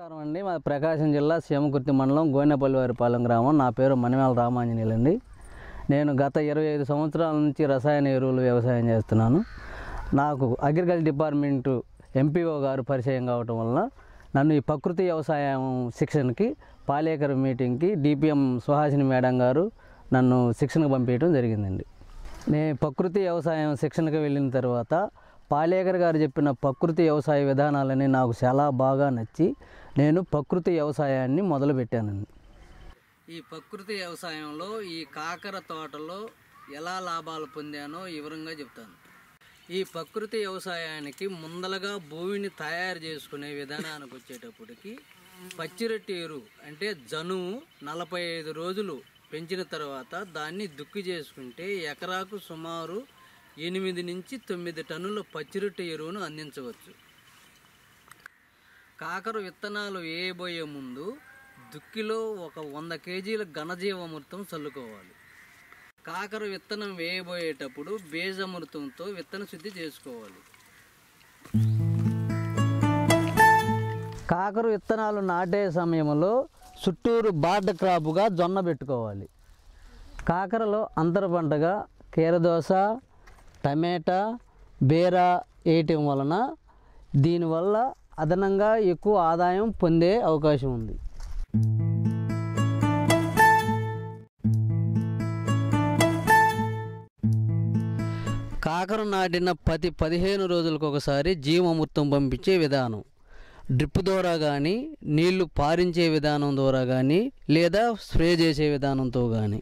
నమస్కారం అండి మా ప్రకాశం జిల్లా సీమకుర్తి మండలం గోనెపల్లి వారిపాలెం గ్రామం నా పేరు మణిమేల రామాంజనేయులు అండి నేను గత ఇరవై ఐదు సంవత్సరాల నుంచి రసాయన ఎరువులు వ్యవసాయం చేస్తున్నాను నాకు అగ్రికల్చర్ డిపార్ట్మెంటు ఎంపీఓ గారు పరిచయం కావటం వలన నన్ను ఈ ప్రకృతి వ్యవసాయం శిక్షణకి పాలేకర్ మీటింగ్కి డిపిఎం సుహాసిని మేడం గారు నన్ను శిక్షణకు పంపించడం జరిగిందండి నేను ప్రకృతి వ్యవసాయం శిక్షణకు వెళ్ళిన తర్వాత పాలేకర్ గారు చెప్పిన ప్రకృతి వ్యవసాయ విధానాలని నాకు చాలా బాగా నచ్చి నేను ప్రకృతి వ్యవసాయాన్ని మొదలుపెట్టానండి ఈ ప్రకృతి వ్యవసాయంలో ఈ కాకర తోటలో ఎలా లాభాలు పొందానో వివరంగా చెప్తాను ఈ ప్రకృతి వ్యవసాయానికి ముందలగా భూమిని తయారు చేసుకునే విధానానికి వచ్చేటప్పటికి పచ్చిరొట్టి ఎరువు అంటే జనుము నలభై ఐదు రోజులు పెంచిన తర్వాత దాన్ని దుక్కి చేసుకుంటే ఎకరాకు సుమారు ఎనిమిది నుంచి తొమ్మిది టన్నుల పచ్చిరొట్టి ఎరువును అందించవచ్చు కాకర విత్తనాలు వేయబోయే ముందు దుక్కిలో ఒక వంద కేజీల ఘనజీవామృతం చల్లుకోవాలి కాకర విత్తనం వేయబోయేటప్పుడు బేజమృతంతో విత్తన శుద్ధి చేసుకోవాలి కాకర విత్తనాలు నాటే సమయంలో చుట్టూరు బార్డర్ క్రాప్గా జొన్న పెట్టుకోవాలి కాకరలో అంతర పంటగా కీరదోస టమాటా బీర వేయటం వలన దీనివల్ల అదనంగా ఎక్కువ ఆదాయం పొందే అవకాశం ఉంది కాకర నాటిన ప్రతి పదిహేను రోజులకు ఒకసారి జీవామృతం పంపించే విధానం డ్రిప్ ద్వారా కానీ నీళ్లు పారించే విధానం ద్వారా కానీ లేదా స్ప్రే చేసే విధానంతో కానీ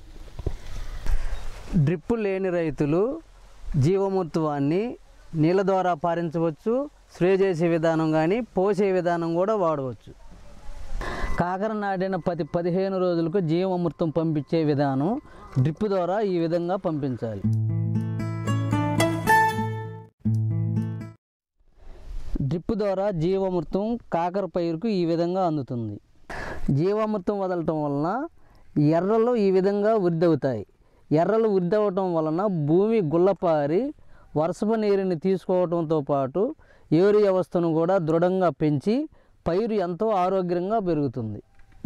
డ్రిప్ లేని రైతులు జీవమృత్వాన్ని నీళ్ళ ద్వారా పారించవచ్చు స్ప్రే చేసే విధానం కానీ పోసే విధానం కూడా వాడవచ్చు కాకర నాటిన ప్రతి పదిహేను రోజులకు జీవామృతం పంపించే విధానం డ్రిప్ ద్వారా ఈ విధంగా పంపించాలి డ్రిప్ ద్వారా జీవామృతం కాకర పైరుకు ఈ విధంగా అందుతుంది జీవామృతం వదలటం వలన ఎర్రలు ఈ విధంగా వృద్ధి అవుతాయి ఎర్రలు వృద్ధి అవటం వలన భూమి గుల్లపారి వర్షపు నీరుని తీసుకోవడంతో పాటు ఏరు వ్యవస్థను కూడా దృఢంగా పెంచి పైరు ఎంతో ఆరోగ్యంగా పెరుగుతుంది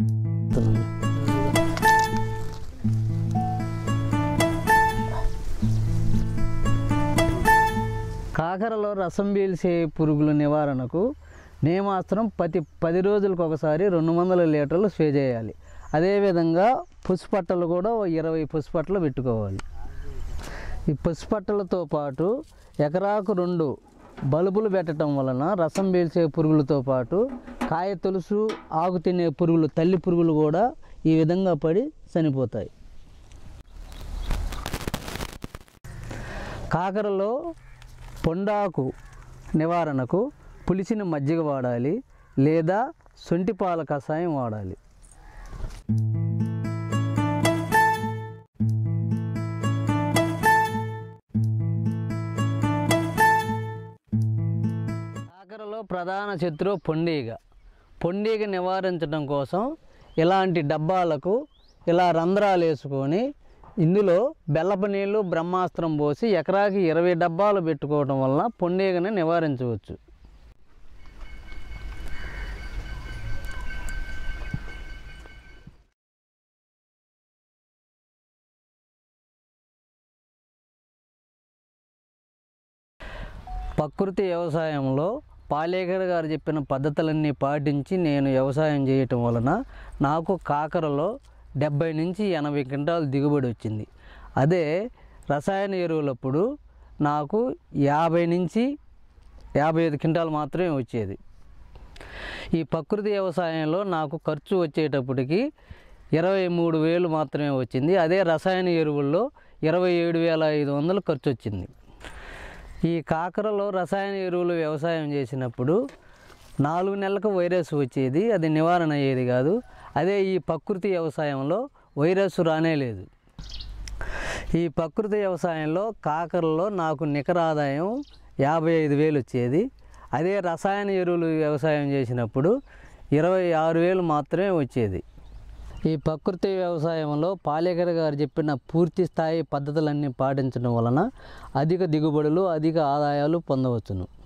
కాకరలో రసం పీల్చే పురుగుల నివారణకు నేమాస్త్రం ప్రతి పది రోజులకు ఒకసారి రెండు వందల లీటర్లు స్ప్రే చేయాలి అదేవిధంగా పుష్పట్టలు కూడా ఓ ఇరవై పుష్పట్టలు పెట్టుకోవాలి ఈ పుష్పట్టలతో పాటు ఎకరాకు రెండు బల్బులు పెట్టడం వలన రసం పీల్చే పురుగులతో పాటు కాయ తులుసు ఆకు తినే పురుగులు తల్లి పురుగులు కూడా ఈ విధంగా పడి చనిపోతాయి కాకరలో పొండాకు నివారణకు పులిసిన మజ్జిగ వాడాలి లేదా సొంటి పాల కషాయం వాడాలి కాకరలో ప్రధాన శత్రువు పొండీగ పొండీగ నివారించడం కోసం ఇలాంటి డబ్బాలకు ఇలా రంధ్రాలు వేసుకొని ఇందులో బెల్లపు నీళ్ళు బ్రహ్మాస్త్రం పోసి ఎకరాకి ఇరవై డబ్బాలు పెట్టుకోవడం వలన పొండీగని నివారించవచ్చు ప్రకృతి వ్యవసాయంలో పాలేకర్ గారు చెప్పిన పద్ధతులన్నీ పాటించి నేను వ్యవసాయం చేయటం వలన నాకు కాకరలో డెబ్బై నుంచి ఎనభై క్వింటాలు దిగుబడి వచ్చింది అదే రసాయన ఎరువులప్పుడు నాకు యాభై నుంచి యాభై ఐదు క్వింటాలు మాత్రమే వచ్చేది ఈ ప్రకృతి వ్యవసాయంలో నాకు ఖర్చు వచ్చేటప్పటికి ఇరవై మూడు వేలు మాత్రమే వచ్చింది అదే రసాయన ఎరువుల్లో ఇరవై ఏడు వేల ఐదు వందలు ఖర్చు వచ్చింది ఈ కాకరలో రసాయన ఎరువులు వ్యవసాయం చేసినప్పుడు నాలుగు నెలలకు వైరస్ వచ్చేది అది నివారణ అయ్యేది కాదు అదే ఈ ప్రకృతి వ్యవసాయంలో వైరస్ రానే లేదు ఈ ప్రకృతి వ్యవసాయంలో కాకరలో నాకు నికర ఆదాయం యాభై ఐదు వేలు వచ్చేది అదే రసాయన ఎరువులు వ్యవసాయం చేసినప్పుడు ఇరవై ఆరు వేలు మాత్రమే వచ్చేది ఈ ప్రకృతి వ్యవసాయంలో పాలేకర్ గారు చెప్పిన పూర్తి స్థాయి పద్ధతులన్నీ పాటించడం వలన అధిక దిగుబడులు అధిక ఆదాయాలు పొందవచ్చును